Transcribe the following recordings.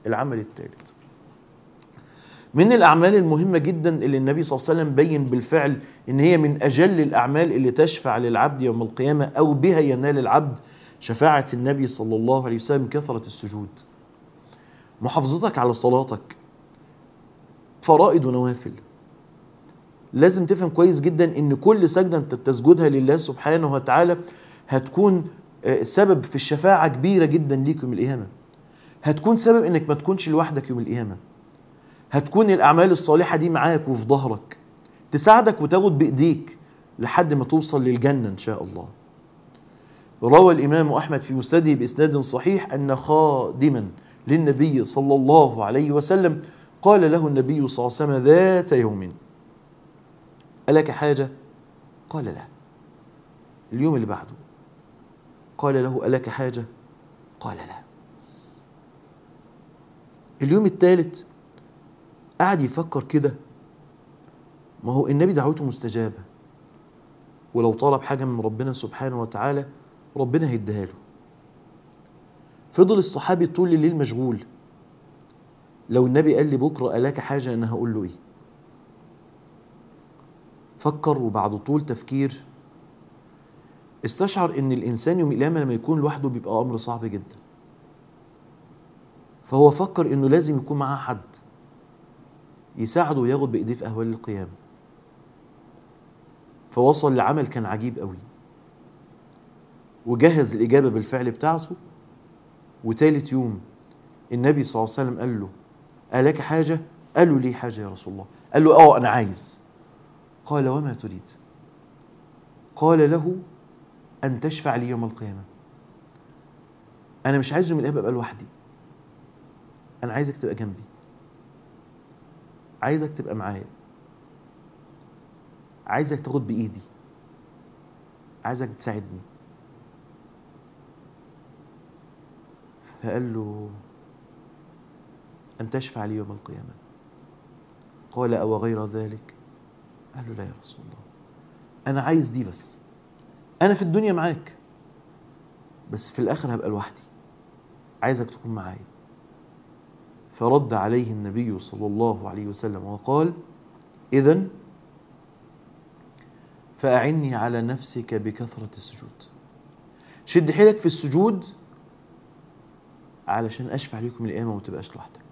العمل الثالث من الأعمال المهمة جدا اللي النبي صلى الله عليه وسلم بين بالفعل إن هي من أجل الأعمال اللي تشفع للعبد يوم القيامة أو بها ينال العبد شفاعة النبي صلى الله عليه وسلم كثرة السجود محافظتك على صلاتك فرائض ونوافل لازم تفهم كويس جدا ان كل سجده انت بتسجدها لله سبحانه وتعالى هتكون آه، سبب في الشفاعه كبيره جدا ليك يوم القيامه هتكون سبب انك ما تكونش لوحدك يوم القيامه هتكون الاعمال الصالحه دي معاك وفي ظهرك تساعدك وتاخد بايديك لحد ما توصل للجنه ان شاء الله روى الامام احمد في مسنده باسناد صحيح ان خادما للنبي صلى الله عليه وسلم قال له النبي صلى الله عليه وسلم ذات يوم ألك حاجة؟ قال لا اليوم اللي بعده قال له ألك حاجة؟ قال لا اليوم الثالث قعد يفكر كده ما هو النبي دعوته مستجابة ولو طلب حاجة من ربنا سبحانه وتعالى ربنا هيديها له فضل الصحابي طول الليل مشغول لو النبي قال لي بكرة ألاك حاجة أنا هقول له إيه فكر وبعد طول تفكير استشعر ان الانسان يوم القيامه لما يكون لوحده بيبقى امر صعب جدا فهو فكر انه لازم يكون معاه حد يساعده وياخد بايديه في اهوال القيامه فوصل لعمل كان عجيب قوي وجهز الاجابه بالفعل بتاعته وتالت يوم النبي صلى الله عليه وسلم قال له ألك حاجة؟ قال له لي حاجة يا رسول الله قال له اه أنا عايز قال وما تريد قال له أن تشفع لي يوم القيامة أنا مش عايز يوم القيامة أبقى لوحدي أنا عايزك تبقى جنبي عايزك تبقى معايا عايزك تاخد بإيدي عايزك تساعدني فقال له أن تشفع لي يوم القيامة قال أو غير ذلك قال له لا يا رسول الله أنا عايز دي بس أنا في الدنيا معاك بس في الآخر هبقى لوحدي عايزك تكون معايا فرد عليه النبي صلى الله عليه وسلم وقال إذا فأعني على نفسك بكثرة السجود شد حيلك في السجود علشان أشفع ليكم القيامة وما تبقاش لوحدك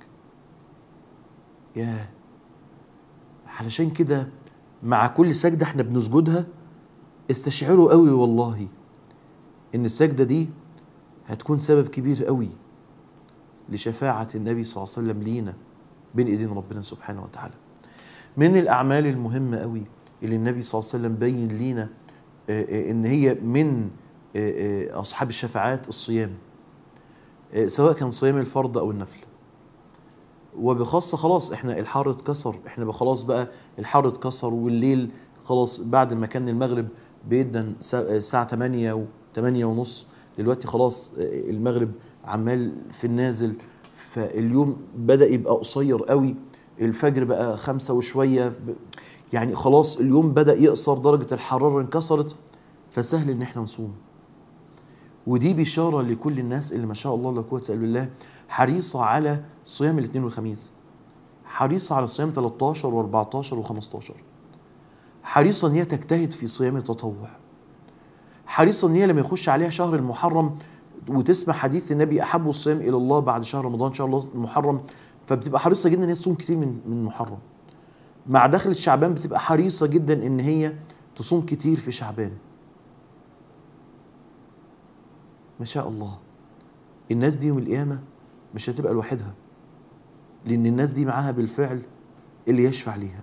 ياه علشان كده مع كل سجدة احنا بنسجدها استشعروا قوي والله ان السجدة دي هتكون سبب كبير قوي لشفاعة النبي صلى الله عليه وسلم لينا بين ايدين ربنا سبحانه وتعالى من الاعمال المهمة قوي اللي النبي صلى الله عليه وسلم بين لينا آه، آه، ان هي من آه، آه، اصحاب الشفاعات الصيام آه، سواء كان صيام الفرض او النفل وبخاصة خلاص احنا الحر اتكسر احنا بقى خلاص بقى الحر اتكسر والليل خلاص بعد ما كان المغرب بيدن سا- الساعة 8 و 8 ونص دلوقتي خلاص اه، المغرب عمال في النازل فاليوم بدأ يبقى قصير قوي الفجر بقى خمسة وشوية ب- يعني خلاص اليوم بدأ يقصر درجة الحرارة انكسرت فسهل ان احنا نصوم ودي بشارة لكل الناس اللي ما شاء الله لا قوة إلا بالله حريصة على صيام الاثنين والخميس حريصة على صيام 13 و14 و15 حريصة ان هي تجتهد في صيام التطوع حريصة ان هي لما يخش عليها شهر المحرم وتسمع حديث النبي احب الصيام الى الله بعد شهر رمضان ان شاء الله المحرم فبتبقى حريصة جدا ان هي تصوم كتير من من محرم مع دخلة شعبان بتبقى حريصة جدا ان هي تصوم كتير في شعبان ما شاء الله الناس دي يوم القيامة مش هتبقى لوحدها لأن الناس دي معاها بالفعل اللي يشفع ليها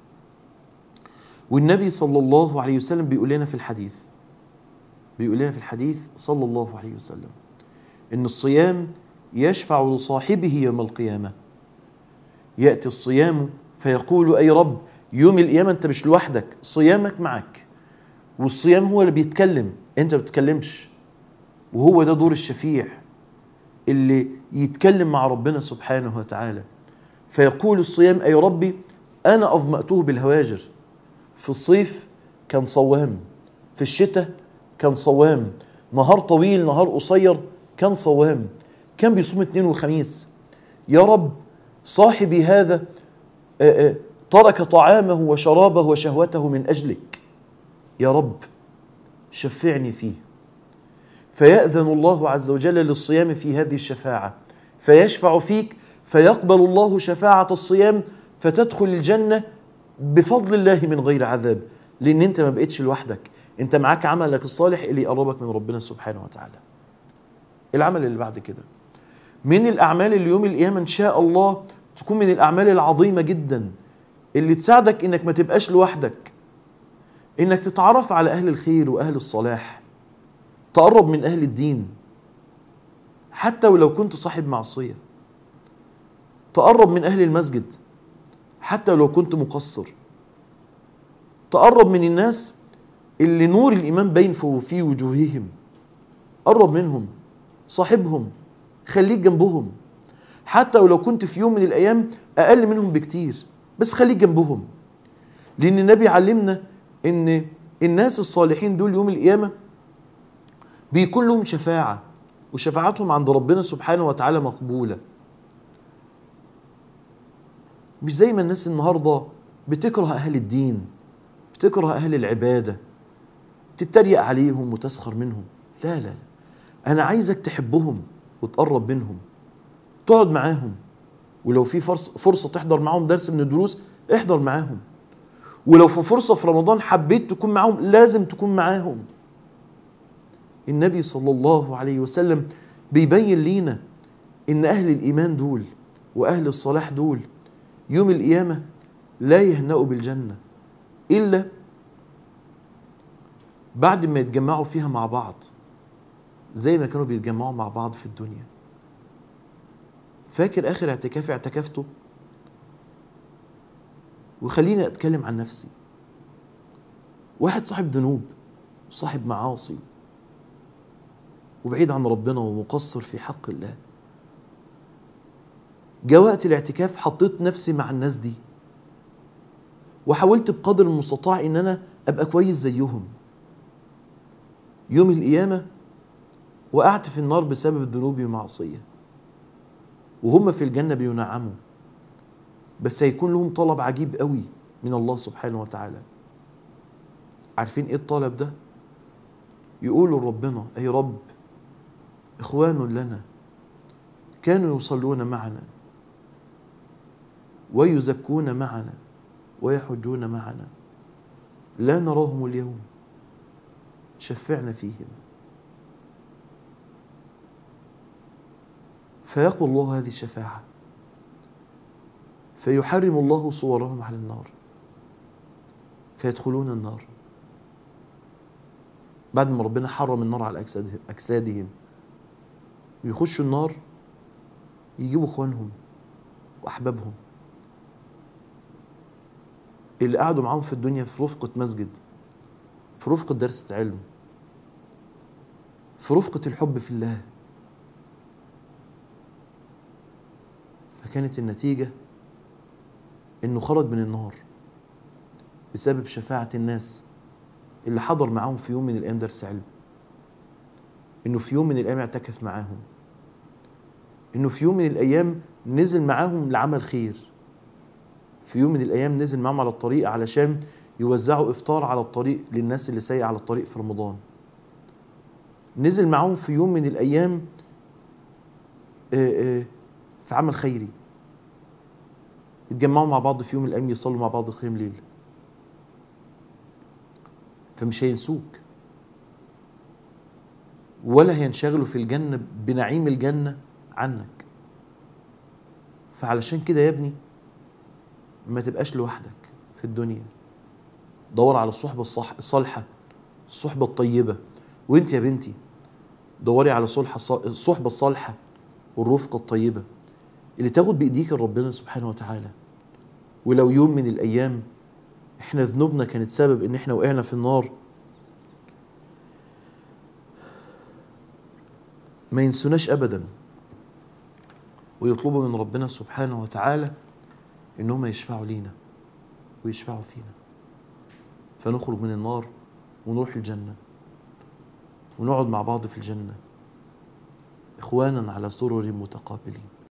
والنبي صلى الله عليه وسلم بيقول لنا في الحديث بيقول لنا في الحديث صلى الله عليه وسلم إن الصيام يشفع لصاحبه يوم القيامة يأتي الصيام فيقول أي رب يوم القيامة أنت مش لوحدك صيامك معك والصيام هو اللي بيتكلم أنت ما بتتكلمش وهو ده دور الشفيع اللي يتكلم مع ربنا سبحانه وتعالى فيقول الصيام أي ربي أنا أظمأته بالهواجر في الصيف كان صوام في الشتاء كان صوام نهار طويل نهار قصير كان صوام كان بيصوم اثنين وخميس يا رب صاحبي هذا آه، آه، ترك طعامه وشرابه وشهوته من اجلك يا رب شفعني فيه فيأذن الله عز وجل للصيام في هذه الشفاعة فيشفع فيك فيقبل الله شفاعة الصيام فتدخل الجنة بفضل الله من غير عذاب لأن أنت ما بقتش لوحدك أنت معاك عملك الصالح اللي يقربك من ربنا سبحانه وتعالى العمل اللي بعد كده من الأعمال اللي يوم القيامة إن شاء الله تكون من الأعمال العظيمة جدا اللي تساعدك إنك ما تبقاش لوحدك إنك تتعرف على أهل الخير وأهل الصلاح تقرب من أهل الدين حتى ولو كنت صاحب معصية تقرب من أهل المسجد حتى ولو كنت مقصر تقرب من الناس اللي نور الإيمان باين في وجوههم قرب منهم صاحبهم خليك جنبهم حتى ولو كنت في يوم من الأيام أقل منهم بكتير بس خليك جنبهم لأن النبي علمنا إن الناس الصالحين دول يوم القيامة بيكون لهم شفاعة وشفاعتهم عند ربنا سبحانه وتعالى مقبولة مش زي ما الناس النهاردة بتكره أهل الدين بتكره أهل العبادة تتريق عليهم وتسخر منهم لا لا لا أنا عايزك تحبهم وتقرب منهم تقعد معاهم ولو في فرصة, فرصة تحضر معاهم درس من الدروس احضر معاهم ولو في فرصة في رمضان حبيت تكون معاهم لازم تكون معاهم النبي صلى الله عليه وسلم بيبين لينا ان اهل الايمان دول واهل الصلاح دول يوم القيامه لا يهنأوا بالجنه الا بعد ما يتجمعوا فيها مع بعض زي ما كانوا بيتجمعوا مع بعض في الدنيا فاكر اخر اعتكاف اعتكفته وخليني اتكلم عن نفسي واحد صاحب ذنوب صاحب معاصي وبعيد عن ربنا ومقصر في حق الله جاء وقت الاعتكاف حطيت نفسي مع الناس دي وحاولت بقدر المستطاع ان انا ابقى كويس زيهم يوم القيامه وقعت في النار بسبب ذنوبي ومعصيه وهم في الجنه بينعموا بس هيكون لهم طلب عجيب قوي من الله سبحانه وتعالى عارفين ايه الطلب ده يقولوا لربنا اي رب اخوان لنا كانوا يصلون معنا ويزكون معنا ويحجون معنا لا نراهم اليوم شفعنا فيهم فيقبل الله هذه الشفاعه فيحرم الله صورهم على النار فيدخلون النار بعد ما ربنا حرم النار على أجسادهم, أجسادهم ويخشوا النار يجيبوا اخوانهم واحبابهم اللي قعدوا معاهم في الدنيا في رفقة مسجد في رفقة درس علم في رفقة الحب في الله فكانت النتيجة انه خرج من النار بسبب شفاعة الناس اللي حضر معاهم في يوم من الايام درس علم انه في يوم من الايام اعتكف معاهم انه في يوم من الايام نزل معاهم لعمل خير في يوم من الايام نزل معاهم على الطريق علشان يوزعوا افطار على الطريق للناس اللي سايقه على الطريق في رمضان نزل معاهم في يوم من الايام آه، آه، في عمل خيري اتجمعوا مع بعض في يوم من الايام يصلوا مع بعض قيام ليل فمش هينسوك ولا هينشغلوا في الجنه بنعيم الجنه عنك فعلشان كده يا ابني ما تبقاش لوحدك في الدنيا دور على الصحبة الصح الصالحة الصحبة الطيبة وانت يا بنتي دوري على صلحة الصحبة الصالحة والرفقة الطيبة اللي تاخد بإيديك ربنا سبحانه وتعالى ولو يوم من الأيام احنا ذنوبنا كانت سبب ان احنا وقعنا في النار ما ينسوناش أبدا ويطلبوا من ربنا سبحانه وتعالى ان هم يشفعوا لينا ويشفعوا فينا فنخرج من النار ونروح الجنه ونقعد مع بعض في الجنه اخوانا على سرر متقابلين